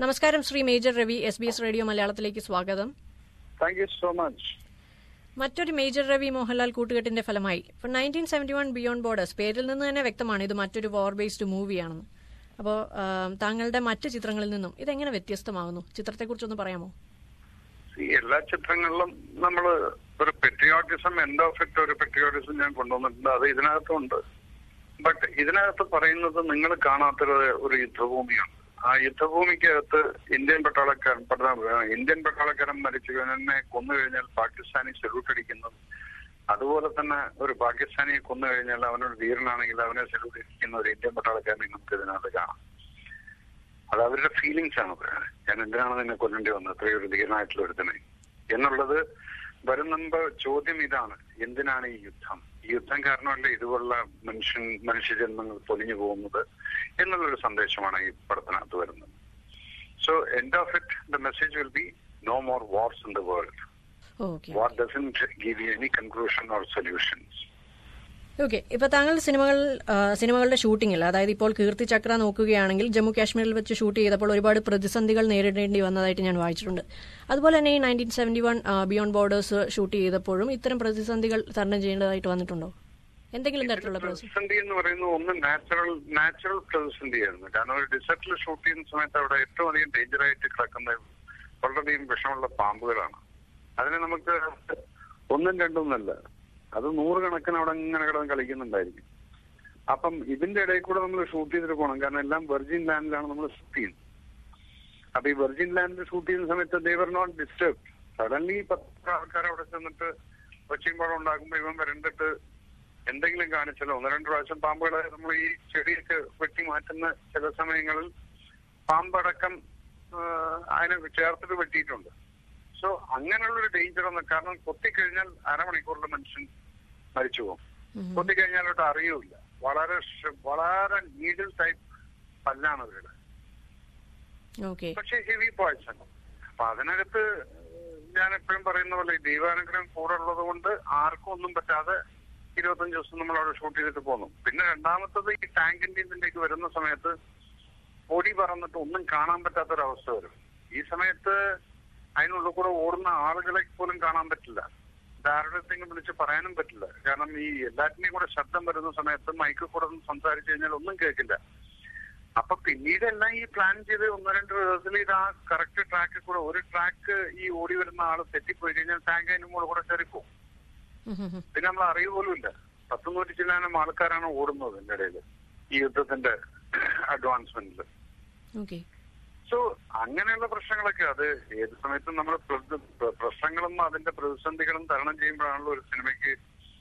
നമസ്കാരം Shri major Ravi S B S radio മലയാളത്തിലേക്ക് സ്വാഗതം താങ്ക് യു സോ മച്ച് മറ്റൊരു മേജർ രവി മോഹൻലാൽ കൂട്ടുകെട്ടിന്റെ ഫലമായി ഇപ്പൊ nineteen seventy one beyond borders പേരിൽ നിന്ന് തന്നെ വ്യക്തമാണ് ഇത് മറ്റൊരു വാർ ബേസ്ഡ് മൂവിയാണെന്ന് അപ്പോൾ താങ്കളുടെ മറ്റ് ചിത്രങ്ങളിൽ നിന്നും ഇതെങ്ങനെ വ്യത്യസ്തമാകുന്നു ചിത്രത്തെക്കുറിച്ചൊന്ന് പറയാമോ ഈ എല്ലാ ചിത്രങ്ങളിലും നമ്മൾ ഒരു പെട്രിയോട്ടിസം എൻഡ് ഓഫ് ഇറ്റ് ഒരു പെട്രിയോട്ടിസം ഞാൻ കൊണ്ടുവന്നിട്ടുണ്ട് അത് ഇതിനകത്തുണ്ട് ബട്ട് ഇതിനകത്ത് പറയുന്നത് നിങ്ങൾ കാണാത്തൊരു ഒരു യുദ്ധഭൂമിയാണ് ആ യുദ്ധഭൂമിക്കകത്ത് ഇന്ത്യൻ പട്ടാളക്കാരൻ പട്ടാ- ഇന്ത്യൻ പട്ടാളക്കാരൻ മരിച്ചു കഴിഞ്ഞെ കൊന്നു കഴിഞ്ഞാൽ പാകിസ്ഥാനി സെല്യൂട്ട് അടിക്കുന്നത് അതുപോലെ തന്നെ ഒരു പാകിസ്ഥാനിയെ കൊന്നു കഴിഞ്ഞാൽ അവനൊരു ധീരനാണെങ്കിൽ അവനെ സെല്യൂട്ട് അടിക്കുന്ന ഒരു ഇന്ത്യൻ പട്ടാളക്കാരനെ നമുക്ക് ഇതിനകത്ത് കാണാം അത് അവരുടെ ഫീലിങ്സ് ആണ് അത്. ഞാൻ എന്തിനാണ് നിന്നെ കൊല്ലേണ്ടി വന്നത് അത്രയും ഒരു ധീരനായിട്ടുള്ള ഒരുത്തനെ എന്നുള്ളത് വരുന്നുമ്പോ ചോദ്യം ഇതാണ് എന്തിനാണ് ഈ യുദ്ധം ഈ യുദ്ധം കാരണമല്ല ഇതുപോലുള്ള മനുഷ്യൻ മനുഷ്യജന്മങ്ങൾ പൊലിഞ്ഞു പോകുന്നത് എന്നുള്ളൊരു സന്ദേശമാണ് ഈ പടത്തിനകത്ത് വരുന്നത് so end of it the message will be no more wars in the world okay war doesn't give you any conclusion or solutions okay ഇപ്പൊ താങ്കൾ സിനിമകൾ ആ, സിനിമകളുടെ ഷൂട്ടിങ്ങിൽ അതായത് ഇപ്പോൾ കീർത്തി ചക്ര നോക്കുകയാണെങ്കിൽ ജമ്മു കാശ്മീരിൽ വെച്ച് ഷൂട്ട് ചെയ്തപ്പോൾ ഒരുപാട് പ്രതിസന്ധികൾ നേരിടേണ്ടി വന്നതായിട്ട് ഞാൻ വായിച്ചിട്ടുണ്ട് അതുപോലെ തന്നെ ഈ nineteen seventy one beyond borders shoot ചെയ്തപ്പോഴും ഇത്തരം പ്രതിസന്ധികൾ തരണം ചെയ്യേണ്ടതായിട്ട് വന്നിട്ടുണ്ടോ എന്തെങ്കിലും തരത്തിലുള്ള പ്രതിസന്ധി പ്രതിസന്ധി എന്ന് പറയുന്നത് ഒന്ന് നാച്ചുറൽ നാച്ചുറൽ പ്രതിസന്ധിയായിരുന്നു കാരണം ഒരു ഡിസർട്ടിൽ ഷൂട്ട് ചെയ്യുന്ന സമയത്ത് അവിടെ ഏറ്റവും അധികം ഡേഞ്ചർ ആയിട്ട് കിടക്കുന്ന വളരെയധികം വിഷമുള്ള പാമ്പുകളാണ് അതിനെ നമുക്ക് ഒന്നും രണ്ടും എന്നല്ല അത് നൂറുകണക്കിന് അവിടെ ഇങ്ങനെ കിടന്ന് കളിക്കുന്നുണ്ടായിരിക്കും അപ്പം ഇതിന്റെ ഇടയിൽ കൂടെ നമ്മൾ ഷൂട്ട് ചെയ്തിട്ട് പോകണം കാരണം എല്ലാം വെർജിൻ ലാൻഡിലാണ് നമ്മൾ ഷൂട്ട് ചെയ്യുന്നത് അപ്പൊ ഈ വെർജിൻ ലാൻഡിൽ ഷൂട്ട് ചെയ്യുന്ന സമയത്ത് ദേവർ നോട്ട് ഡിസ്റ്റർബ് സഡൻലി പത്ത് ആൾക്കാർ അവിടെ ചെന്നിട്ട് ഒച്ചയും പഴം ഉണ്ടാക്കുമ്പോ ഇവൻ വരണ്ടിട്ട് എന്തെങ്കിലും കാണിച്ചാലോ ഒന്ന് രണ്ട് പ്രാവശ്യം പാമ്പുകളെ നമ്മൾ ഈ ചെടിയൊക്കെ വെട്ടി മാറ്റുന്ന ചില സമയങ്ങളിൽ പാമ്പടക്കം ആ, അതിനെ ചേർത്തിട്ട് വെട്ടിയിട്ടുണ്ട് സോ അങ്ങനെയുള്ളൊരു ഡേഞ്ചർ ഒന്നും കാരണം കൊത്തിക്കഴിഞ്ഞാൽ അരമണിക്കൂറിൽ മനുഷ്യൻ മരിച്ചു പോകും കൊത്തിക്കഴിഞ്ഞാലോട്ട് അറിയൂല വളരെ ഷ്- വളരെ നീഡിൽ ടൈപ്പ് പല്ലാണ് അവരുടെ ഓക്കെ പക്ഷെ ഹെവി പോയ്സൺ അപ്പൊ അതിനകത്ത് ഞാൻ എപ്പോഴും പറയുന്ന പോലെ ഈ ദൈവാനുഗ്രഹം കൂടെ ഉള്ളത് കൊണ്ട് ആർക്കും ഒന്നും പറ്റാതെ ഇരുപത്തഞ്ച് ദിവസം നമ്മൾ അവിടെ ഷൂട്ട് ചെയ്തിട്ട് പോന്നു പിന്നെ രണ്ടാമത്തത് ഈ ടാങ്കിന്റെ ഇതിലേക്ക് വരുന്ന സമയത്ത് പൊടി പറന്നിട്ട് ഒന്നും കാണാൻ പറ്റാത്തൊരവസ്ഥ വരും ഈ സമയത്ത് അതിനുള്ളിൽ കൂടെ ഓടുന്ന ആളുകളെ പോലും കാണാൻ പറ്റില്ല ധാരണത്തെങ്കിലും വിളിച്ച് പറയാനും പറ്റില്ല കാരണം ഈ എല്ലാറ്റിനെയും കൂടെ ശബ്ദം വരുന്ന സമയത്ത് മൈക്കിൽ കൂടെ ഒന്ന് സംസാരിച്ചു കഴിഞ്ഞാൽ ഒന്നും കേൾക്കില്ല അപ്പൊ പിന്നീട് എല്ലാം ഈ പ്ലാൻ ചെയ്ത് ഒന്ന് രണ്ട് റിഹേഴ്സൽ ചെയ്ത് ആ കറക്റ്റ് ട്രാക്കിൽ കൂടെ ഒരു ട്രാക്ക് ഈ ഓടി വരുന്ന ആള് തെറ്റിപ്പോയി കഴിഞ്ഞാൽ ടാങ്ക് അതിന് മുകളിൽ കൂടെ കയറിപ്പോവും പിന്നെ നമ്മൾ അറിയ പോലും ഇല്ല പത്ത് നൂറ്റി ചില്ലാനം ആൾക്കാരാണ് ഓടുന്നത് ഇതിന്റെ ഇടയിൽ ഈ യുദ്ധത്തിന്റെ അഡ്വാൻസ്മെന്റിൽ ഓക്കെ സോ അങ്ങനെയുള്ള പ്രശ്നങ്ങളൊക്കെ അത് ഏത് സമയത്തും നമ്മൾ പ്രശ്നങ്ങളും അതിന്റെ പ്രതിസന്ധികളും തരണം ചെയ്യുമ്പോഴാണല്ലോ ഒരു സിനിമയ്ക്ക്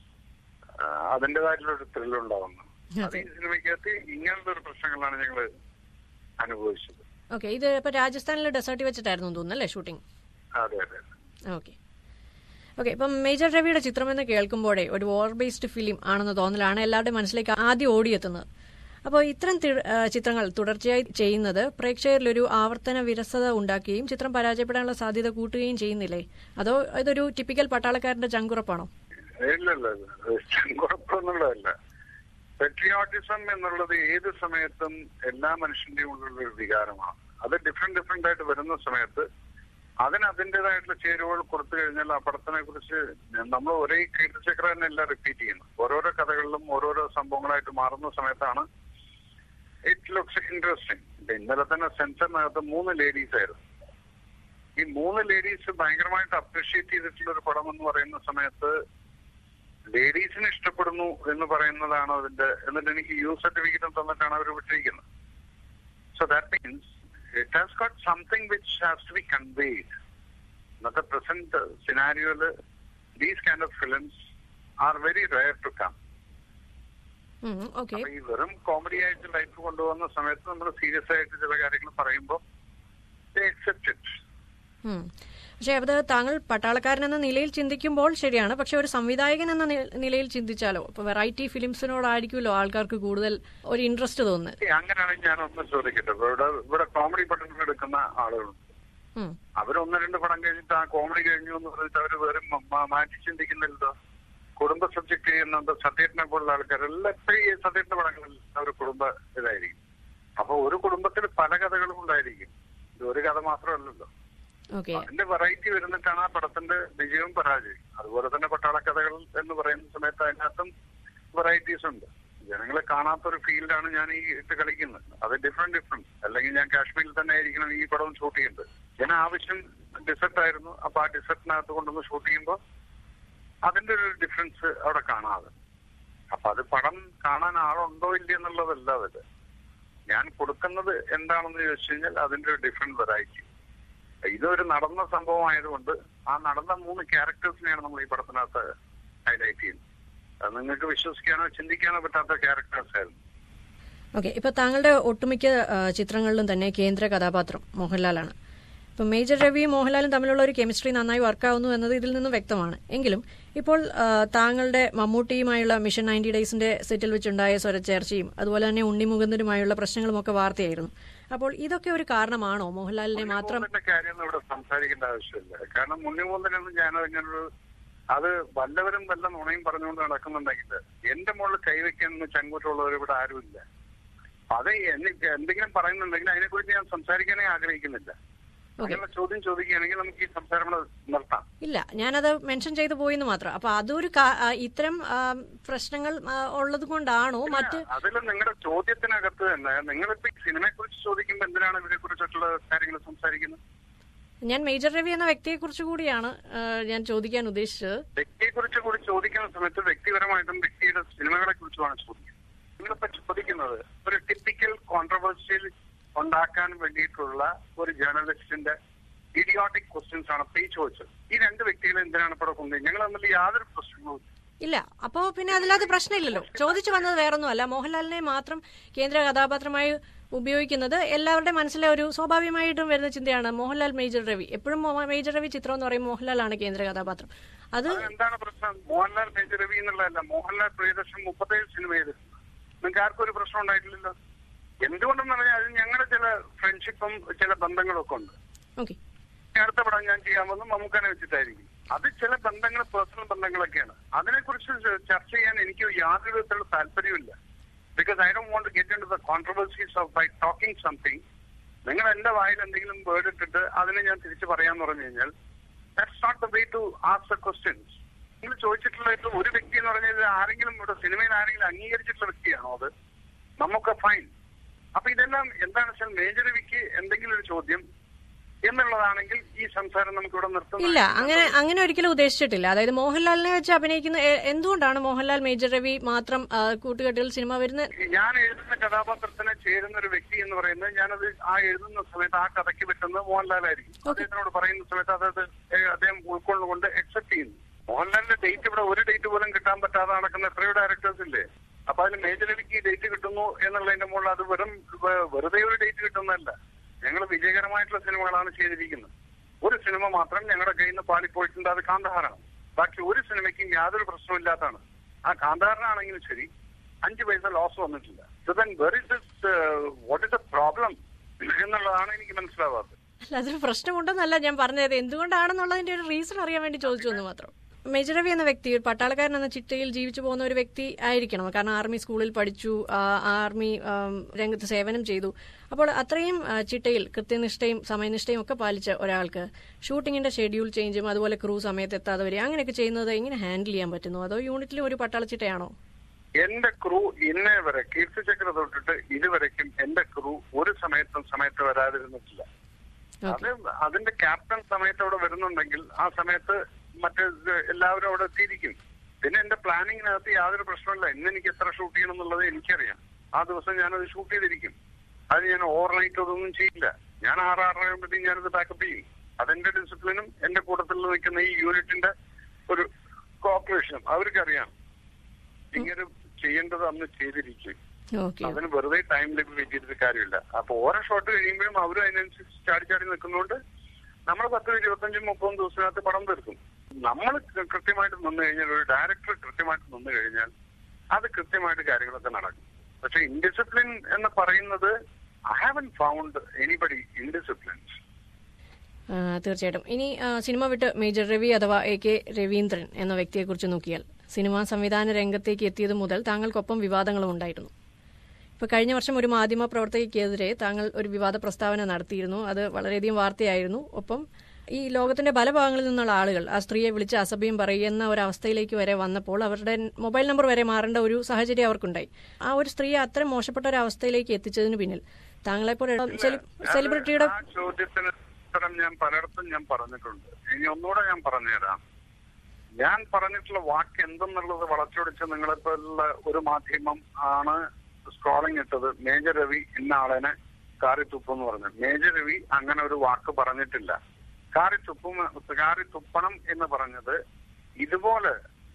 ആ, അതിന്റേതായിട്ടുള്ള ഒരു ത്രില്ല് ഉണ്ടാവുന്നത് അത് ഈ സിനിമയ്ക്കകത്ത് ഇങ്ങനത്തെ ഒരു പ്രശ്നങ്ങളാണ് ഞങ്ങൾ അനുഭവിച്ചത് ഓക്കെ ഇത് ഇപ്പൊ രാജസ്ഥാനിലെ ഡെസേർട്ടിൽ വെച്ചിട്ടായിരുന്നു തോന്നുന്നു അല്ലേ ഷൂട്ടിംഗ് അതെ അതെ ഓക്കെ ഓക്കെ ഇപ്പം മേജർ രവിയുടെ ചിത്രം എന്ന് കേൾക്കുമ്പോഴേ ഒരു വാർ ബേസ്ഡ് ഫിലിം ആണെന്ന് തോന്നലാണ് എല്ലാവരുടെയും മനസ്സിലേക്ക് ആദ്യം ഓടിയെത്തുന്നത് അപ്പോൾ ഇത്തരം തി- ആ, ചിത്രങ്ങൾ തുടർച്ചയായി ചെയ്യുന്നത് പ്രേക്ഷകരിൽ ഒരു ആവർത്തന വിരസത ഉണ്ടാക്കുകയും ചിത്രം പരാജയപ്പെടാനുള്ള സാധ്യത കൂട്ടുകയും ചെയ്യുന്നില്ലേ അതോ ഇതൊരു ടിപ്പിക്കൽ പട്ടാളക്കാരന്റെ ചങ്കുറപ്പാണോ ഇല്ലല്ല കുഴപ്പമൊന്നുള്ളതല്ല പെട്രിയോട്ടിസം എന്നുള്ളത് ഏത് സമയത്തും എല്ലാ മനുഷ്യന്റെയും ഉള്ളിലുള്ള ഒരു വികാരമാണ് അത് ഡിഫറെന്റ് ഡിഫറെന്റ് ആയിട്ട് വരുന്ന സമയത്ത് അതിന് അതിൻ്റെതായിട്ടുള്ള ചേരുവകൾ കൊടുത്തു കഴിഞ്ഞാൽ ആ പടത്തിനെ കുറിച്ച് നമ്മൾ ഒരേ കീർത്തിചക്ര തന്നെ എല്ലാം റിപ്പീറ്റ് ചെയ്യുന്നു ഓരോരോ കഥകളിലും ഓരോരോ സംഭവങ്ങളായിട്ട് മാറുന്ന സമയത്താണ് ഇറ്റ് ലുക്സ് ഇൻട്രസ്റ്റിംഗ് ഇന്നലെ തന്നെ സെൻസറിനകത്ത് മൂന്ന് ലേഡീസ് ആയിരുന്നു ഈ മൂന്ന് ലേഡീസ് ഭയങ്കരമായിട്ട് അപ്രീഷിയേറ്റ് ചെയ്തിട്ടുള്ള ഒരു പടം എന്ന് പറയുന്ന സമയത്ത് ലേഡീസിന് ഇഷ്ടപ്പെടുന്നു എന്ന് പറയുന്നതാണ് അതിന്റെ എന്നിട്ട് എനിക്ക് യു സർട്ടിഫിക്കറ്റ് തന്നിട്ടാണ് അവർ വിട്ടിരിക്കുന്നത് so that means it has got something which has to be conveyed ഇന്നത്തെ പ്രസന്റ് സിനാരിയോയില് these kind of films are very rare to come okay അപ്പൊ ഈ വെറും കോമഡി ആയിട്ട് ലൈഫ് കൊണ്ടുപോകുന്ന സമയത്ത് നമ്മൾ സീരിയസ് ആയിട്ട് ചില കാര്യങ്ങൾ പറയുമ്പോൾ അക്സെപ്റ്റ് ഇറ്റ് ഉം. പക്ഷെ അത് താങ്കൾ പട്ടാളക്കാരൻ എന്ന നിലയിൽ ചിന്തിക്കുമ്പോൾ ശരിയാണ് പക്ഷെ ഒരു സംവിധായകൻ എന്ന നി- നിലയിൽ ചിന്തിച്ചാലോ ഇപ്പൊ വെറൈറ്റി ഫിലിംസിനോടായിരിക്കുമല്ലോ ആൾക്കാർക്ക് കൂടുതൽ ഒരു ഇൻട്രസ്റ്റ് തോന്നുന്നത് ഏയ് അങ്ങനെയാണെങ്കിൽ ഞാൻ ഒന്ന് ചോദിക്കട്ടെ ഇപ്പൊ ഇവിടെ ഇവിടെ കോമഡി പടങ്ങൾ എടുക്കുന്ന ആളുകളുണ്ട് ഉം. അവർ ഒന്ന് രണ്ട് പടം കഴിഞ്ഞിട്ട് ആ കോമഡി കഴിഞ്ഞു എന്ന് പറഞ്ഞിട്ട് അവർ വേറെ മ- മ- മാറ്റി ചിന്തിക്കുന്നില്ലല്ലോ കുടുംബ സബ്ജക്ട് ചെയ്യുന്നുണ്ട് സത്യേട്ടനെ പോലുള്ള ആൾക്കാർ എല്ലാം എപ്പോഴും ഈ സത്യേട്ടന്റെ പടങ്ങളിൽ അവർ കുടുംബ ഇതായിരിക്കും അപ്പൊ ഒരു കുടുംബത്തിൽ പല കഥകളും ഉണ്ടായിരിക്കും ഇത് ഒരു കഥ മാത്രമല്ലല്ലോ ഓക്കെ അതിന്റെ വെറൈറ്റി വരുന്നിട്ടാണ് ആ പടത്തിന്റെ വിജയവും പരാജയവും അതുപോലെ തന്നെ പട്ടാള കഥകൾ എന്ന് പറയുന്ന സമയത്ത് അതിനകത്തും വെറൈറ്റീസ് ഉണ്ട് ജനങ്ങളെ കാണാത്തൊരു ഫീൽഡാണ് ഞാൻ ഈ ഇട്ട് കളിക്കുന്നത് അത് ഡിഫറെന്റ് ഡിഫറെന്റ് അല്ലെങ്കിൽ ഞാൻ കാശ്മീരിൽ തന്നെ ആയിരിക്കണം ഈ പടം ഷൂട്ട് ചെയ്യുന്നത് ജന ആവശ്യം ഡിസർട്ട് ആയിരുന്നു അപ്പൊ ആ ഡിസർട്ടിനകത്ത് കൊണ്ടുവന്ന് ഷൂട്ട് ചെയ്യുമ്പോൾ അതിന്റെ ഒരു ഡിഫറൻസ് അവിടെ കാണാതെ അപ്പൊ അത് പടം കാണാൻ ആളുണ്ടോ ഇല്ല എന്നുള്ളതല്ല അതില് ഞാൻ കൊടുക്കുന്നത് എന്താണെന്ന് ചോദിച്ചു കഴിഞ്ഞാൽ അതിന്റെ ഒരു ഡിഫറെന്റ് വെറൈറ്റി ഇതൊരു നടന്ന സംഭവം ആയതുകൊണ്ട് ആ നടന്ന മൂന്ന് ക്യാരക്ടേഴ്സിനെയാണ് നമ്മൾ ഈ പടത്തിനകത്ത് ഹൈലൈറ്റ് ചെയ്യുന്നത് അത് നിങ്ങൾക്ക് വിശ്വസിക്കാനോ ചിന്തിക്കാനോ പറ്റാത്ത ക്യാരക്ടേഴ്സ് ആയിരുന്നു ഓക്കെ ഇപ്പൊ താങ്കളുടെ ഒട്ടുമിക്ക ആ, ചിത്രങ്ങളിലും തന്നെ കേന്ദ്ര കഥാപാത്രം മോഹൻലാലാണ് ഇപ്പൊ മേജർ രവിയും മോഹൻലാലും തമ്മിലുള്ള ഒരു കെമിസ്ട്രി നന്നായി വർക്കാവുന്നു എന്നത് ഇതിൽ നിന്ന് വ്യക്തമാണ് എങ്കിലും ഇപ്പോൾ ആ, താങ്കളുടെ മമ്മൂട്ടിയുമായുള്ള മിഷൻ നയൻറ്റി ഡേയ്സിന്റെ സെറ്റിൽ വെച്ചുണ്ടായ സ്വരച്ചേർച്ചയും അതുപോലെ തന്നെ ഉണ്ണിമുകുന്ദനുമായുള്ള പ്രശ്നങ്ങളുമൊക്കെ വാർത്തയായിരുന്നു അപ്പോൾ ഇതൊക്കെ ഒരു കാരണമാണോ മോഹൻലാലിനെ മാത്രം മുന്നിമൂന്നിന്റെ കാര്യം ഇവിടെ സംസാരിക്കേണ്ട ആവശ്യമില്ല കാരണം മുന്നിമൂന്നിനൊന്നും ഞാൻ ഇങ്ങനൊരു അത് വല്ലവരും വല്ല നുണയും പറഞ്ഞുകൊണ്ട് നടക്കുന്നുണ്ടെങ്കിൽ എന്റെ മുകളിൽ കൈവയ്ക്കാൻ ചങ്കൂറ്റുള്ളവർ ഇവിടെ ആരുമില്ല അത് എന്നെ- എന്തെങ്കിലും പറയുന്നുണ്ടെങ്കിൽ അതിനെക്കുറിച്ച് ഞാൻ സംസാരിക്കാനേ ആഗ്രഹിക്കുന്നില്ല അങ്ങനെയുള്ള ചോദ്യം ചോദിക്കുകയാണെങ്കിൽ നമുക്ക് ഈ സംസാരം ഇവിടെ നിർത്താം ഇല്ല ഞാനത് മെൻഷൻ ചെയ്തു പോയിന്ന് മാത്രം അപ്പൊ അതൊരു കാ- ആ, ഇത്തരം ആ, പ്രശ്നങ്ങൾ ഉള്ളത് കൊണ്ടാണോ മറ്റ് അതിൽ നിങ്ങളുടെ ചോദ്യത്തിനകത്ത് തന്നെ നിങ്ങളിപ്പോ ഈ സിനിമയെ കുറിച്ച് ചോദിക്കുമ്പോൾ എന്തിനാണ് ഇതിനെ കുറിച്ചിട്ടുള്ള കാര്യങ്ങൾ സംസാരിക്കുന്നത് ഞാൻ മേജർ രവി എന്ന വ്യക്തിയെ കുറിച്ച് കൂടിയാണ് ആ, ഞാൻ ചോദിക്കാൻ ഉദ്ദേശിച്ചത് വ്യക്തിയെ കുറിച്ച് കൂടി ചോദിക്കുന്ന സമയത്ത് വ്യക്തിപരമായിട്ടും വ്യക്തിയുടെ സിനിമകളെ കുറിച്ചുമാണ് ചോദിക്കുന്നത് നിങ്ങളിപ്പോ ചോദിക്കുന്നത് ഒരു ടിപ്പിക്കൽ കോൺട്രവേഴ്സ്യൽ ഉണ്ടാക്കാൻ വേണ്ടിയിട്ടുള്ള ഒരു ജേർണലിസ്റ്റിന്റെ ഇഡിയോട്ടിക് ക്വസ്റ്റ്യൻസ് ആണ് ഇപ്പൊ ഈ ചോദിച്ചത് ഈ രണ്ട് വ്യക്തികളെ എന്തിനാണ് ഇവിടെ കൊണ്ടുപോയി ഞങ്ങൾ തമ്മിൽ യാതൊരു പ്രശ്നങ്ങളും ഇല്ല. ഇല്ല അപ്പോ പിന്നെ അതിലത് പ്രശ്നമില്ലല്ലോ ചോദിച്ചു വന്നത് വേറൊന്നുമല്ല മോഹൻലാലിനെ മാത്രം കേന്ദ്ര കഥാപാത്രമായി ഉപയോഗിക്കുന്നത് എല്ലാവരുടെ മനസ്സിലെ ഒരു സ്വാഭാവികമായിട്ടും വരുന്ന ചിന്തയാണ് മോഹൻലാൽ മേജർ രവി എപ്പോഴും മോ- മേജർ രവി ചിത്രം എന്ന് പറയുമ്പോൾ മോഹൻലാലാണ് കേന്ദ്ര കഥാപാത്രം അത് അത് എന്താണ് പ്രശ്നം മോഹൻലാൽ മേജർ രവി എന്നുള്ളതല്ല മോഹൻലാൽ പ്രിയദർശൻ മുപ്പത്തേഴ് സിനിമ ചെയ്തിട്ടുണ്ട് നിങ്ങൾക്ക് ആർക്കും ഒരു പ്രശ്നം ഉണ്ടായിട്ടില്ലല്ലോ എന്തുകൊണ്ടെന്ന് പറഞ്ഞാൽ അത് ഞങ്ങളുടെ ചില ഫ്രണ്ട്ഷിപ്പും ചില ബന്ധങ്ങളൊക്കെ ഉണ്ട് ഓക്കെ അടുത്ത പടം ഞാൻ ചെയ്യാൻ വന്നു മമ്മൂക്കനെ വെച്ചിട്ടായിരിക്കും അത് ചില ബന്ധങ്ങൾ പേഴ്സണൽ ബന്ധങ്ങളൊക്കെയാണ് അതിനെക്കുറിച്ച് ചർച്ച ചെയ്യാൻ എനിക്ക് യാതൊരു വിധത്തിലുള്ള താല്പര്യമില്ല because I don't want get into the controversies of by talking something നിങ്ങൾ എന്റെ വായിൽ എന്തെങ്കിലും വേർഡ് ഇട്ടിട്ട് അതിനെ ഞാൻ തിരിച്ചു പറയാന്ന് പറഞ്ഞു കഴിഞ്ഞാൽ that's not the way to ask the questions നിങ്ങൾ ചോദിച്ചിട്ടുള്ള ഇത് ഒരു വ്യക്തി എന്ന് പറഞ്ഞാൽ ആരെങ്കിലും ഇവിടെ സിനിമയിൽ ആരെങ്കിലും അംഗീകരിച്ചിട്ടുള്ള വ്യക്തിയാണോ അത് നമുക്ക് ഫൈൻ അപ്പൊ ഇതെല്ലാം എന്താണെന്ന് വെച്ചാൽ മേജർ രവിക്ക് എന്തെങ്കിലും ഒരു ചോദ്യം എന്നുള്ളതാണെങ്കിൽ ഈ സംസാരം നമുക്ക് ഇവിടെ നിർത്തും ഇല്ല അങ്ങനെ അങ്ങനെ ഒരിക്കലും ഉദ്ദേശിച്ചിട്ടില്ല അതായത് മോഹൻലാലിനെ വെച്ച് അഭിനയിക്കുന്ന എ- എന്തുകൊണ്ടാണ് മോഹൻലാൽ മേജർ രവി മാത്രം ആ, കൂട്ടുകെട്ടിൽ സിനിമ വരുന്ന ഞാൻ എഴുതുന്ന കഥാപാത്രത്തിന് ചേരുന്ന ഒരു വ്യക്തി എന്ന് പറയുന്നത് ഞാനത് ആ എഴുതുന്ന സമയത്ത് ആ കഥയ്ക്ക് പറ്റുന്നത് മോഹൻലാലായിരിക്കും അദ്ദേഹത്തിനോട് പറയുന്ന സമയത്ത് അതത് ഏ, അദ്ദേഹം ഉൾക്കൊള്ളുകൊണ്ട് അക്സെപ്റ്റ് ചെയ്യുന്നു മോഹൻലാലിന്റെ ഡേറ്റ് ഇവിടെ ഒരു ഡേറ്റ് പോലും കിട്ടാൻ പറ്റാതെ നടക്കുന്ന എത്രയോ ഡയറക്ടേഴ്സ് ഇല്ലേ അപ്പൊ അതിന് മേജർ രവിക്ക് ഡേറ്റ് കിട്ടുന്നു എന്നുള്ളതിന്റെ മുകളിൽ അത് വെറും വെ- വെറുതെ ഒരു ഡേറ്റ് കിട്ടുന്നതല്ല ഞങ്ങൾ വിജയകരമായിട്ടുള്ള സിനിമകളാണ് ചെയ്തിരിക്കുന്നത് ഒരു സിനിമ മാത്രം ഞങ്ങളുടെ കയ്യിൽ നിന്ന് പാളിപ്പോയിട്ടുണ്ട് അത് കാന്തഹാറാണ് ബാക്കി ഒരു സിനിമയ്ക്കും യാതൊരു പ്രശ്നമില്ലാത്തതാണ് ആ കാന്തഹാറിനാണെങ്കിലും ശരി അഞ്ച് പൈസ ലോസ് വന്നിട്ടില്ല so then where is this what is the problem എന്നുള്ളതാണ് എനിക്ക് മനസ്സിലാവാത്തത് അല്ല അതൊരു പ്രശ്നമുണ്ടെന്നല്ല ഞാൻ പറഞ്ഞത് എന്തുകൊണ്ടാണെന്നുള്ളതിന്റെ ഒരു റീസൺ അറിയാൻ വേണ്ടി ചോദിച്ചു എന്ന് മാത്രം മേജർ രവി എന്ന വ്യക്തി ഒരു പട്ടാളക്കാരൻ എന്ന ചിട്ടയിൽ ജീവിച്ചു പോകുന്ന ഒരു വ്യക്തി ആയിരിക്കണം കാരണം ആർമി സ്കൂളിൽ പഠിച്ചു ആ, ആർമി ആം, രംഗത്ത് സേവനം ചെയ്തു അപ്പോൾ അത്രയും ആ, ചിട്ടയിൽ കൃത്യനിഷ്ഠയും സമയനിഷ്ഠയും ഒക്കെ പാലിച്ച ഒരാൾക്ക് ഷൂട്ടിങ്ങിന്റെ ഷെഡ്യൂൾ ചേഞ്ചും അതുപോലെ ക്രൂ സമയത്ത് എത്താതെ വരിക അങ്ങനെയൊക്കെ ചെയ്യുന്നത് എങ്ങനെ ഹാൻഡിൽ ചെയ്യാൻ പറ്റുന്നു അതോ യൂണിറ്റിലും ഒരു പട്ടാള ചിട്ടയാണോ എന്റെ ക്രൂ ഇന്നേ വരെ കീർത്തിചക്ര തൊട്ടിട്ട് ഇതുവരെക്കും എന്റെ ക്രൂ ഒരു സമയത്തും സമയത്ത് വരാതിരുന്നിട്ടില്ല അത് അതിന്റെ ക്യാപ്റ്റൻ സമയത്ത് അവിടെ വരുന്നുണ്ടെങ്കിൽ ആ സമയത്ത് മറ്റേ ഇത് എല്ലാവരും അവിടെ എത്തിയിരിക്കും പിന്നെ എന്റെ പ്ലാനിങ്ങിനകത്ത് യാതൊരു പ്രശ്നമില്ല ഇന്ന് എനിക്ക് എത്ര ഷൂട്ട് ചെയ്യണം എന്നുള്ളത് എനിക്കറിയാം ആ ദിവസം ഞാനത് ഷൂട്ട് ചെയ്തിരിക്കും അത് ഞാൻ ഓവർനൈറ്റ് അതൊന്നും ചെയ്യില്ല ഞാൻ ആറ് ആറരയാകുമ്പോഴത്തേക്കും ഞാനത് ബാക്കപ്പ് ചെയ്യും അതെന്റെ ഡിസിപ്ലിനും എന്റെ കൂട്ടത്തിൽ നിൽക്കുന്ന ഈ യൂണിറ്റിന്റെ ഒരു കോപ്പറേഷനും അവർക്കറിയാം ഇങ്ങനെ ചെയ്യേണ്ടത് അന്ന് ചെയ്തിരിക്കും ഓക്കെ അതിന് വെറുതെ ടൈം ലിമിറ്റ് ചെയ്തിട്ട് കാര്യമില്ല അപ്പൊ ഓരോ ഷോട്ട് കഴിയുമ്പോഴും അവരും അതിനനുസരിച്ച് ചാടി ചാടി നിൽക്കുന്നതുകൊണ്ട് നമ്മൾ പത്ത് ഇരുപത്തഞ്ചും മുപ്പതും ദിവസത്തിനകത്ത് പടം തീർക്കും നമ്മൾ കൃത്യമായിട്ട് നിന്ന് കഴിഞ്ഞാൽ ഒരു ഡയറക്ടർ കൃത്യമായിട്ട് നിന്ന് കഴിഞ്ഞാൽ അത് കൃത്യമായിട്ട് കാര്യങ്ങളൊക്കെ നടക്കും പക്ഷെ ഇൻഡിസിപ്ലിൻ എന്ന് പറയുന്നത് I haven't found anybody indisciplines ആ, തീർച്ചയായിട്ടും ഇനി ആ, സിനിമ വിട്ട് മേജർ രവി അഥവാ എ കെ രവീന്ദ്രൻ എന്ന വ്യക്തിയെക്കുറിച്ച് നോക്കിയാൽ സിനിമാ സംവിധാന രംഗത്തേക്ക് എത്തിയത് മുതൽ താങ്കൾക്കൊപ്പം വിവാദങ്ങളും ഉണ്ടായിരുന്നു ഇപ്പൊ കഴിഞ്ഞ വർഷം ഒരു മാധ്യമ പ്രവർത്തകയ്ക്കെതിരെ താങ്കൾ ഒരു വിവാദ പ്രസ്താവന നടത്തിയിരുന്നു അത് വളരെയധികം വാർത്തയായിരുന്നു ഒപ്പം ഈ ലോകത്തിന്റെ പല ഭാഗങ്ങളിൽ നിന്നുള്ള ആളുകൾ ആ സ്ത്രീയെ വിളിച്ച് അസഭ്യം പറയുന്ന ഒരു അവസ്ഥയിലേക്ക് വരെ വന്നപ്പോൾ അവരുടെ മൊബൈൽ നമ്പർ വരെ മാറേണ്ട ഒരു സാഹചര്യം അവർക്കുണ്ടായി ആ ഒരു സ്ത്രീയെ അത്ര മോശപ്പെട്ട ഒരു അവസ്ഥയിലേക്ക് എത്തിച്ചതിന് പിന്നിൽ താങ്കളെപ്പോലെ സെലിബ്രിറ്റിയുടെ ആ ചോദ്യത്തിന് ഉത്തരം ഞാൻ പലയിടത്തും ഞാൻ പറഞ്ഞിട്ടുണ്ട് ഇനി ഒന്നുകൂടെ ഞാൻ പറഞ്ഞുതരാം ഞാൻ പറഞ്ഞിട്ടുള്ള വാക്ക് എന്തെന്നുള്ളത് വളച്ചൊടിച്ച് നിങ്ങളെപ്പോലുള്ള ഒരു മാധ്യമം ആണ് സ്ക്രോളിംഗ് ഇട്ടത് മേജർ രവി ഇന്ന ആളിനെ കാറി തുപ്പെന്ന് പറഞ്ഞു മേജർ രവി അങ്ങനെ ഒരു വാക്ക് പറഞ്ഞിട്ടില്ല കാറി തുപ്പും കാറി തുപ്പണം എന്ന് പറഞ്ഞത് ഇതുപോലെ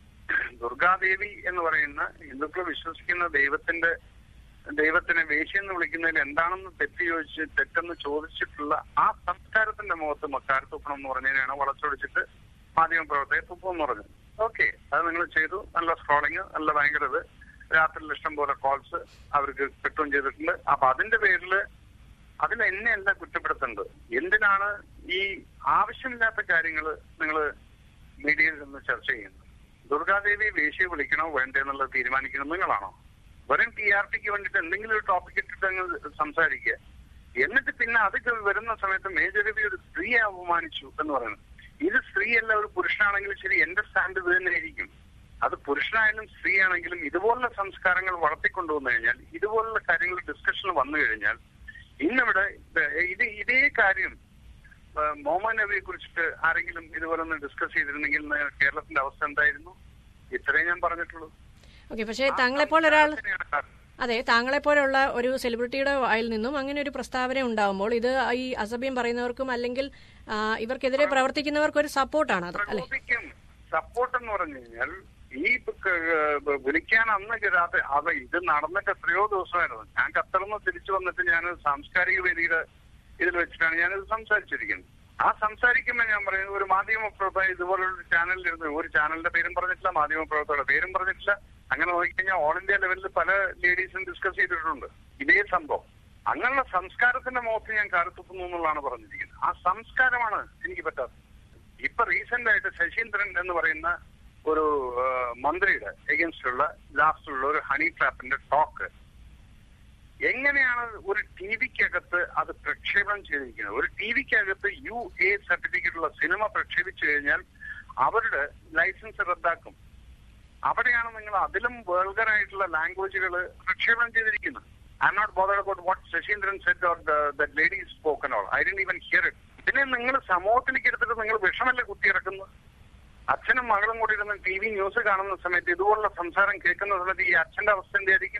ദുർഗാദേവി എന്ന് പറയുന്ന ഹിന്ദുക്കൾ വിശ്വസിക്കുന്ന ദൈവത്തിന്റെ ദൈവത്തിനെ വേശ്യെന്ന് വിളിക്കുന്നതിൽ എന്താണെന്ന് തെറ്റ് ചോദിച്ച് തെറ്റെന്ന് ചോദിച്ചിട്ടുള്ള ആ സംസ്കാരത്തിന്റെ മുഖത്ത് മക്കാർ തുപ്പണം എന്ന് പറഞ്ഞതിനാണ് വളച്ചൊടിച്ചിട്ട് മാധ്യമ പ്രവർത്തകർ തുപ്പം എന്ന് പറഞ്ഞത് ഓക്കെ അത് നിങ്ങൾ ചെയ്തു നല്ല സ്ക്രോളിങ് നല്ല ഭയങ്കര ഇത് രാത്രിയിൽ ഇഷ്ടം പോലെ കോൾസ് അവർക്ക് കിട്ടുകയും ചെയ്തിട്ടുണ്ട് അപ്പൊ അതിന്റെ പേരില് അതിൽ എന്നെയല്ല കുറ്റപ്പെടുത്തേണ്ടത് എന്തിനാണ് ഈ ആവശ്യമില്ലാത്ത കാര്യങ്ങൾ നിങ്ങൾ മീഡിയയിൽ നിന്ന് ചർച്ച ചെയ്യുന്നത് ദുർഗാദേവി വേശ്യയെ വിളിക്കണോ വേണ്ടേ എന്നുള്ളത് തീരുമാനിക്കുന്നത് നിങ്ങളാണോ വെറും ടി ആർ പിക്ക് വേണ്ടിയിട്ട് എന്തെങ്കിലും ഒരു ടോപ്പിക് ഇട്ടിട്ട് അങ്ങ് സംസാരിക്കുക എന്നിട്ട് പിന്നെ അത് വരുന്ന സമയത്ത് മേജർ രവി ഒരു സ്ത്രീയെ അപമാനിച്ചു എന്ന് പറയുന്നത് ഇത് സ്ത്രീയല്ല ഒരു പുരുഷനാണെങ്കിലും ശരി എന്റെ സ്റ്റാൻഡ് ഇത് തന്നെയായിരിക്കും അത് പുരുഷനായാലും സ്ത്രീ ആണെങ്കിലും ഇതുപോലുള്ള സംസ്കാരങ്ങൾ വളർത്തിക്കൊണ്ടുവന്നു കഴിഞ്ഞാൽ ഇതുപോലുള്ള കാര്യങ്ങൾ ഡിസ്കഷനിൽ വന്നു കഴിഞ്ഞാൽ ഇന്നിവിടെ ഇത് ഇതേ കാര്യം മോഹമ്മദ് നബിയെ കുറിച്ചിട്ട് ആരെങ്കിലും ഇതുപോലെ ഒന്ന് ഡിസ്കസ് ചെയ്തിരുന്നെങ്കിൽ ഇന്ന് കേരളത്തിന്റെ അവസ്ഥ എന്തായിരുന്നു ഇത്രേ ഞാൻ പറഞ്ഞിട്ടുള്ളൂ ഓക്കെ പക്ഷേ താങ്കളെപ്പോലെ ഒരാൾ തന്നെയാണ് കാരണം. അതെ താങ്കളെപ്പോലുള്ള ഒരു സെലിബ്രിറ്റിയുടെ വായിൽ നിന്നും അങ്ങനെ ഒരു പ്രസ്താവന ഉണ്ടാവുമ്പോൾ ഇത് ഈ അസഭ്യം പറയുന്നവർക്കും അല്ലെങ്കിൽ ആ, ഇവർക്കെതിരെ പ്രവർത്തിക്കുന്നവർക്കും ഒരു സപ്പോർട്ടാണ് അത് അല്ലെ പ്രകോപിക്കും സപ്പോർട്ട് എന്ന് പറഞ്ഞു കഴിഞ്ഞാൽ ഈ ക- ക- വിളിക്കാൻ അന്ന് രാത്രി അത് ഇത് നടന്നിട്ട് എത്രയോ ദിവസമായിരുന്നു ഞാൻ ഖത്തറിന്ന് തിരിച്ചു വന്നിട്ട് ഞാൻ സാംസ്കാരിക വേദിയുടെ ഇതിൽ വെച്ചിട്ടാണ് ഞാനിത് സംസാരിച്ചിരിക്കുന്നത് ആ സംസാരിക്കുമ്പോൾ ഞാൻ പറയുന്നത് ഒരു മാധ്യമ പ്രവർത്തകൻ ഇതുപോലൊരു ചാനലിൽ ഇരുന്ന് ഒരു ചാനലിന്റെ പേരും പറഞ്ഞിട്ടില്ല മാധ്യമ പ്രവർത്തകരുടെ പേരും പറഞ്ഞിട്ടില്ല അങ്ങനെ നോക്കിക്കഴിഞ്ഞാൽ ഓൾ ഇന്ത്യ ലെവലിൽ പല ലേഡീസും ഡിസ്കസ് ചെയ്തിട്ടുണ്ട് ഇതേ സംഭവം അങ്ങനെയുള്ള സംസ്കാരത്തിന്റെ മുഖത്ത് ഞാൻ കാലത്തുപ്പുന്നു എന്നുള്ളതാണ് പറഞ്ഞിരിക്കുന്നത് ആ സംസ്കാരമാണ് എനിക്ക് പറ്റാത്തത് ഇപ്പൊ റീസെന്റ് ആയിട്ട് ശശീന്ദ്രൻ എന്ന് പറയുന്ന ഒരു ആ, മന്ത്രിയുടെ എഗൻസ്റ്റ് ഉള്ള ലാസ്റ്റ് ഉള്ള ഒരു ഹണി ട്രാപ്പിന്റെ ടോക്ക് എങ്ങനെയാണ് ഒരു ടി വിക്കകത്ത് അത് പ്രക്ഷേപണം ചെയ്തിരിക്കുന്നത് ഒരു ടി വിക്കകത്ത് യു എ സർട്ടിഫിക്കറ്റ് ഉള്ള സിനിമ പ്രക്ഷേപിച്ചു കഴിഞ്ഞാൽ അവരുടെ ലൈസൻസ് റദ്ദാക്കും അവിടെയാണ് നിങ്ങൾ അതിലും വേൾഗറായിട്ടുള്ള ലാംഗ്വേജുകൾ പ്രക്ഷേപണം ചെയ്തിരിക്കുന്നത് I'm not bothered about what Sasheendran said or the lady spoken all I did even hear it ഇതിനെ നിങ്ങൾ സമൂഹത്തിലേക്ക് എടുത്തിട്ട് നിങ്ങൾ വിഷമല്ലേ കുത്തിയിറക്കുന്നത് അച്ഛനും മകളും കൂടി ഇരുന്ന് ടി വി ന്യൂസ് കാണുന്ന സമയത്ത് ഇതുപോലുള്ള സംസാരം കേൾക്കുന്ന സമയത്ത് ഈ അച്ഛന്റെ അവസ്ഥ എന്തായിരിക്കും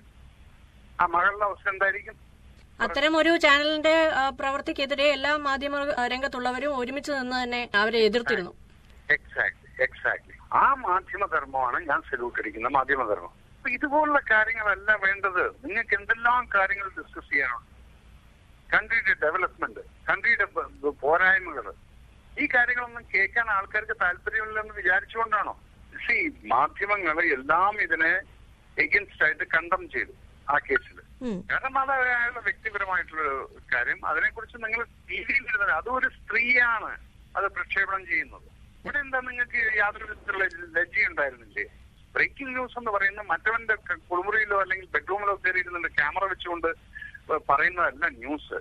ആ മകളുടെ അവസ്ഥ എന്തായിരിക്കും അത്തരം ഒരു ചാനലിന്റെ ആ, പ്രവൃത്തിക്കെതിരെ എല്ലാ മാധ്യമ ആ, രംഗത്തുള്ളവരും ഒരുമിച്ച് നിന്ന് തന്നെ അവരെ എതിർത്തിരുന്നു എക്സാക്ട്ലി എക്സാക്ട്ലി ആ മാധ്യമധർമ്മമാണ് ഞാൻ സല്യൂട്ട് അടിക്കുന്ന മാധ്യമധർമ്മം അപ്പൊ ഇതുപോലുള്ള കാര്യങ്ങളല്ല വേണ്ടത് നിങ്ങൾക്ക് എന്തെല്ലാം കാര്യങ്ങൾ ഡിസ്കസ് ചെയ്യാനുണ്ട് കൺട്രിയുടെ ഡെവലപ്മെന്റ് കൺട്രിയുടെ പോരായ്മകൾ ഈ കാര്യങ്ങളൊന്നും കേൾക്കാൻ ആൾക്കാർക്ക് താല്പര്യമില്ലെന്ന് വിചാരിച്ചുകൊണ്ടാണോ സി മാധ്യമങ്ങൾ എല്ലാം ഇതിനെ എഗൻസ്റ്റ് ആയിട്ട് കണ്ടം ചെയ്തു ആ കേസിൽ ഉം. കാരണം അത് അയാളുടെ വ്യക്തിപരമായിട്ടുള്ള ഒരു കാര്യം അതിനെക്കുറിച്ച് നിങ്ങൾ ടി വിയിൽ ഇരുന്നത് അതും ഒരു സ്ത്രീയാണ് അത് പ്രക്ഷേപണം ചെയ്യുന്നത് ഇവിടെ എന്താ നിങ്ങൾക്ക് യാതൊരു വിധത്തിലുള്ള ലജ്ജ ഉണ്ടായിരുന്നില്ലേ ബ്രേക്കിംഗ് ന്യൂസ് എന്ന് പറയുന്ന മറ്റവന്റെ ക- കുളിമുറിയിലോ അല്ലെങ്കിൽ ബെഡ്റൂമിലോ കയറി ഇരുന്നുകൊണ്ട് ക്യാമറ വെച്ചുകൊണ്ട് പ- പറയുന്നതല്ല news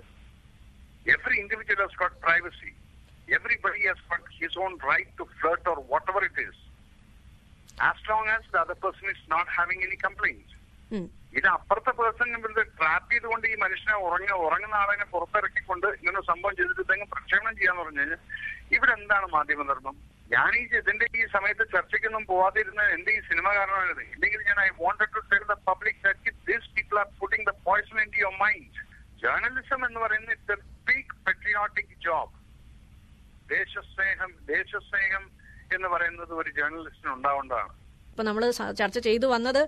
every individual has got privacy everybody has got his own right to flirt or whatever it is as long as the other person is not having any complaint hmm. ഇത് അപ്പുറത്തെ person ഇത് trap ചെയ്തുകൊണ്ട് ഈ മനുഷ്യനെ ഉറങ്ങ ഉറങ്ങുന്ന ആളിനെ പുറത്തിറക്കിക്കൊണ്ട് ഇങ്ങനെ ഒരു സംഭവം ചെയ്തിട്ട് ഇതെങ്ങ് പ്രക്ഷേപണം ചെയ്യാന്ന് പറഞ്ഞു കഴിഞ്ഞാൽ ഇവിടെ എന്താണ് മാധ്യമധർമ്മം ഞാൻ ഈ ഇതിന്റെ ഈ സമയത്ത് ചർച്ചയ്ക്കൊന്നും പോവാതിരുന്ന എന്റെ ഈ സിനിമ കാരണമാണിത് ഇല്ലെങ്കിൽ ഞാൻ I wanted to tell the public that these people are putting the poison in your mind journalism എന്ന് പറയുന്നത് it's a big patriotic job ദേശസ്നേഹം ദേശസ്നേഹം എന്ന് പറയുന്നത് ഒരു ജേർണലിസ്റ്റിന് ഉണ്ടാവേണ്ടതാണ് ഇപ്പൊ നമ്മൾ ചർച്ച ചെയ്തു വന്നത്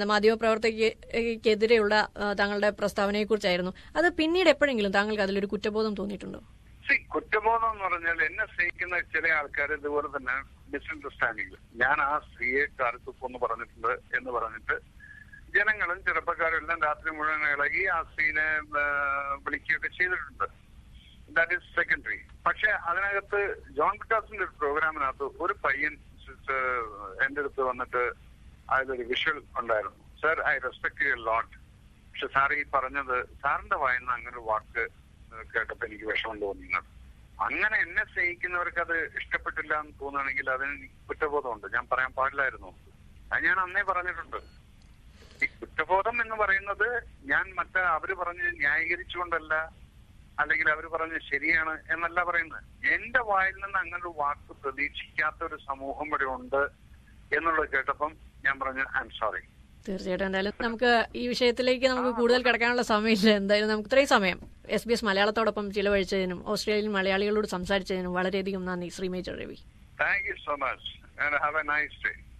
മാധ്യമപ്രവർത്തകയ്ക്കെതിരെയുള്ള ആ, താങ്കളുടെ പ്രസ്താവനയെ കുറിച്ചായിരുന്നു അത് പിന്നീട് എപ്പോഴെങ്കിലും താങ്കൾക്ക് അതിലൊരു കുറ്റബോധം തോന്നിയിട്ടുണ്ടോ See, കുറ്റബോധം എന്ന് പറഞ്ഞാൽ എന്നെ സ്നേഹിക്കുന്ന ചില ആൾക്കാർ ഇതുപോലെ തന്നെ മിസ്അണ്ടർസ്റ്റാൻഡിങ് ഞാൻ ആ സ്ത്രീയെ കാലത്തുപ്പെന്ന് പറഞ്ഞിട്ടുണ്ട് എന്ന് പറഞ്ഞിട്ട് ജനങ്ങളും ചെറുപ്പക്കാരും എല്ലാം രാത്രി മുഴുവൻ ഇളകി ആ സ്ത്രീനെ ആ, വിളിക്കുകയൊക്കെ ചെയ്തിട്ടുണ്ട് ദാറ്റ് ഈസ് സെക്കൻഡറി പക്ഷെ അതിനകത്ത് ജോൺ പിറ്റാസിന്റെ ഒരു പ്രോഗ്രാമിനകത്ത് ഒരു പയ്യൻ സിസ്, എന്റെ അടുത്ത് വന്നിട്ട് അതിലൊരു വിഷ്വൽ ഉണ്ടായിരുന്നു sir I respect you lot പക്ഷെ സാർ ഈ പറഞ്ഞത് സാറിന്റെ വായന അങ്ങനെ ഒരു വാക്ക് കേട്ടപ്പോ എനിക്ക് വിഷമം തോന്നിയത് അങ്ങനെ എന്നെ സ്നേഹിക്കുന്നവർക്ക് അത് ഇഷ്ടപ്പെട്ടില്ല എന്ന് തോന്നുകയാണെങ്കിൽ അതിന് എനിക്ക് കുറ്റബോധമുണ്ട് ഞാൻ പറയാൻ പാടില്ലായിരുന്നു അത് ഞാൻ അന്നേ പറഞ്ഞിട്ടുണ്ട് ഈ കുറ്റബോധം എന്ന് പറയുന്നത് ഞാൻ മറ്റേ അവര് പറഞ്ഞ് ന്യായീകരിച്ചുകൊണ്ടല്ല അല്ലെങ്കിൽ അവർ പറഞ്ഞ് ശരിയാണ് എന്നല്ല പറയുന്നത് എന്റെ വായിൽ നിന്ന് അങ്ങനെ ഒരു വാക്ക് പ്രതീക്ഷിക്കാത്ത ഒരു സമൂഹം ഇവിടെ ഉണ്ട് എന്നുള്ളത് കേട്ടപ്പം ഞാൻ പറഞ്ഞു ഐ എം സോറി തീർച്ചയായിട്ടും എന്തായാലും നമുക്ക് ഈ വിഷയത്തിലേക്ക് നമുക്ക് കൂടുതൽ കിടക്കാനുള്ള സമയമില്ല എന്തായാലും നമുക്ക് ഇത്രയും സമയം എസ് ബി എസ് മലയാളത്തോടൊപ്പം ചിലവഴിച്ചതിനും ഓസ്ട്രേലിയൻ മലയാളികളോട് സംസാരിച്ചതിനും വളരെയധികം നന്ദി Shri major Ravi thank you so much and have a nice day